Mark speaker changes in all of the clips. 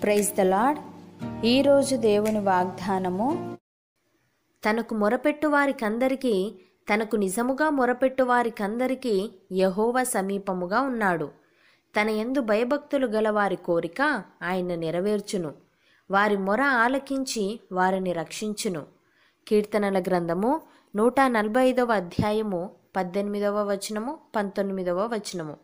Speaker 1: praise the lord ఈరోజు దేవుని వాగ్దానము
Speaker 2: తనకు మొరపెట్టు వారికందరికీ తనకు నిజముగా మొరపెట్టు వారికందరికీ యహోవా సమీపముగా ఉన్నాడు తన యందు భయభక్తులు గల వారి కోరిక ఆయన నెరవేర్చును వారి మొర ఆలకించి వారిని రక్షించును కీర్తనల గ్రంథము నూట నలభై ఐదవ అధ్యాయము పద్దెనిమిదవ వచనము పంతొమ్మిదవ వచనము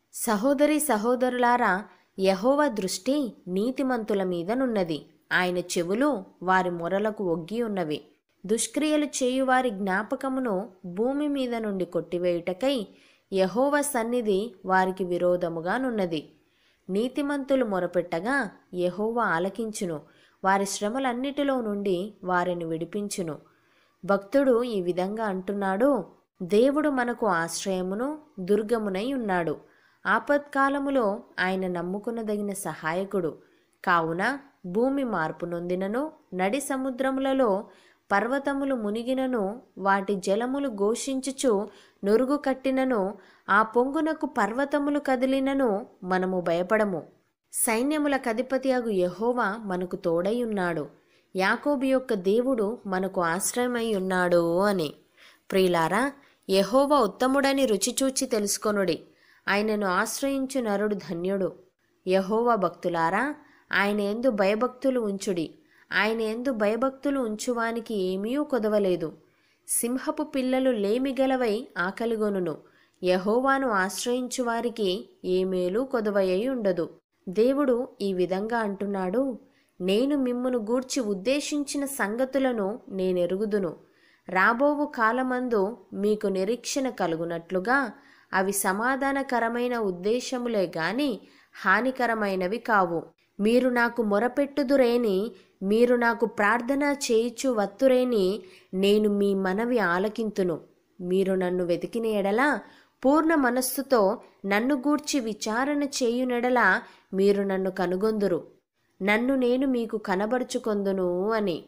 Speaker 2: సహోదరి సహోదరులారా యహోవ దృష్టి నీతిమంతుల మీదనున్నది ఆయన చెవులు వారి మొరలకు ఒగ్గి ఉన్నవి దుష్క్రియలు చేయువారి జ్ఞాపకమును భూమి మీద నుండి కొట్టివేయుటకై యహోవ సన్నిధి వారికి విరోధముగానున్నది నీతిమంతులు మొరపెట్టగా యహోవ ఆలకించును వారి శ్రమలన్నిటిలో నుండి వారిని విడిపించును భక్తుడు ఈ విధంగా అంటున్నాడు దేవుడు మనకు ఆశ్రయమును దుర్గమునై ఉన్నాడు ఆపత్కాలములో ఆయన నమ్ముకునదగిన సహాయకుడు కావున భూమి మార్పు నొందినను నడి సముద్రములలో పర్వతములు మునిగినను వాటి జలములు ఘోషించుచు నురుగు కట్టినను ఆ పొంగునకు పర్వతములు కదిలినను మనము భయపడము సైన్యముల కధిపతి అగు యహోవా మనకు తోడై ఉన్నాడు యాకోబు యొక్క దేవుడు మనకు ఆశ్రయమై ఉన్నాడు అని ప్రియులారా యహోవా ఉత్తముడని రుచిచూచి తెలుసుకొనుడి ఆయనను ఆశ్రయించు నరుడు ధన్యుడు యహోవా భక్తులారా ఆయన ఎందు భయభక్తులు ఉంచుడి ఆయన ఎందు భయభక్తులు ఉంచువానికి ఏమీ కొదవలేదు సింహపు పిల్లలు లేమిగలవై ఆకలిగొనును యహోవాను ఆశ్రయించు వారికి ఏ మేలు కొదవయ్యి ఉండదు దేవుడు ఈ విధంగా అంటున్నాడు నేను మిమ్మును గూర్చి ఉద్దేశించిన సంగతులను నేనెరుగుదును రాబోవు కాలమందు మీకు నిరీక్షణ కలుగునట్లుగా అవి సమాధానకరమైన ఉద్దేశములే గాని హానికరమైనవి కావు మీరు నాకు మొరపెట్టుదురేని మీరు నాకు ప్రార్థన చేయిచు వత్తురేని నేను మీ మనవి ఆలకింతును మీరు నన్ను వెతికిన ఎడల పూర్ణ మనస్సుతో నన్ను గూర్చి విచారణ చేయునెడల మీరు నన్ను కనుగొందురు నన్ను నేను మీకు కనబరుచుకొందును అని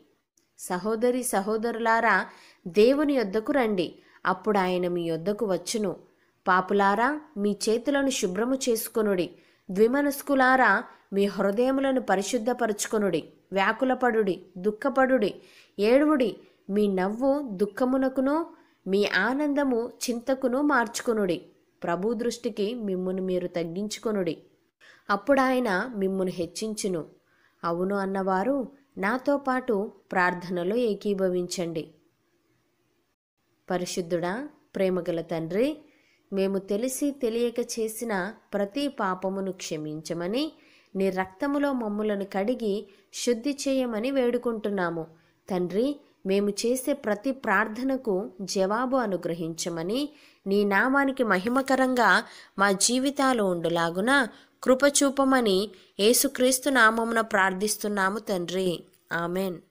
Speaker 2: సహోదరి సహోదరులారా దేవుని యొద్దకు రండి అప్పుడు ఆయన మీ యొద్దకు వచ్చును పాపులారా మీ చేతులను శుభ్రము చేసుకొనుడి ద్విమనస్కులారా మీ హృదయములను పరిశుద్ధపరచుకొనుడి వ్యాకులపడుడి దుఃఖపడుడి ఏడువుడి మీ నవ్వు దుఃఖమునకును మీ ఆనందము చింతకును మార్చుకొనుడి ప్రభు దృష్టికి మిమ్మును మీరు తగ్గించుకొనుడి అప్పుడు ఆయన మిమ్మును హెచ్చించును అవును అన్నవారు నాతో పాటు ప్రార్థనలో ఏకీభవించండి పరిశుద్ధుడా ప్రేమగల తండ్రి మేము తెలిసి తెలియక చేసిన ప్రతి పాపమును క్షమించమని నీ రక్తములో మమ్ములను కడిగి శుద్ధి చేయమని వేడుకుంటున్నాము తండ్రి మేము చేసే ప్రతి ప్రార్థనకు జవాబు అనుగ్రహించమని నీ నామానికి మహిమకరంగా మా జీవితాలు ఉండులాగున కృపచూపమని యేసుక్రీస్తు నామమున ప్రార్థిస్తున్నాము తండ్రి ఆమెన్